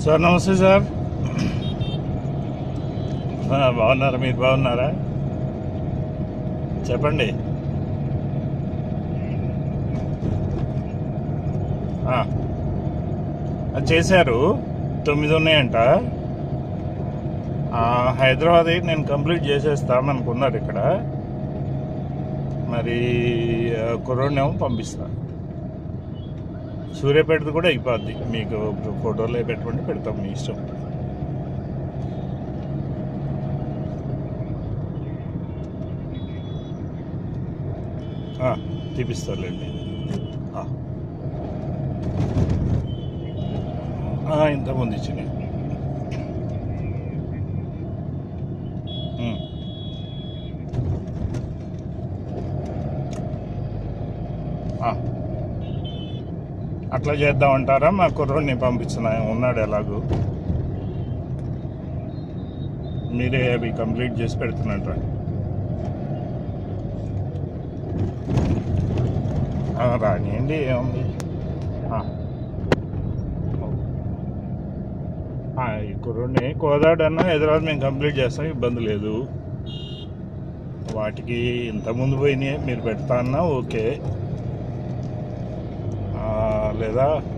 Sir నమస్తే sir ఆ, బాగున్నారా మీరు బాగున్నారా చెప్పండి ఆ, అది చేశారు తొమ్మిది ఉన్నాయంట ఆ, హైదరాబాద్ నేను కంప్లీట్ చేసేస్తాను అనుకున్నారు ఇక్కడ మరి ఆ, కుర్రోడ్నేమో పంపిస్తా సూర్యాపేటది కూడా అయిపోద్ది మీకు ఫోటోలో పెట్టుకుంటే పెడతాం మీ ఇష్టం ఆ, తీపిస్తారులేండి ఆ. ఆ, ఇంతకుముందు ఇచ్చినాయి ఉమ్. ఆ. అట్లా చేద్దామంటారా మా కుర్రోడిని పంపించిన ఉన్నాడు ఎలాగూ మీరే అవి కంప్లీట్ చేసి పెడుతున్నట్రా ఆ, రానియండి ఏముంది ఆ. ఆ, ఈ కుర్రోడిని కోదాడన్నా హైదరాబాద్ మేము కంప్లీట్ చేస్తాం ఇబ్బంది లేదు వాటికి ఇంతకుముందు పోయినాయి మీరు పెడతా అన్నా ఓకే ఆ, లేదా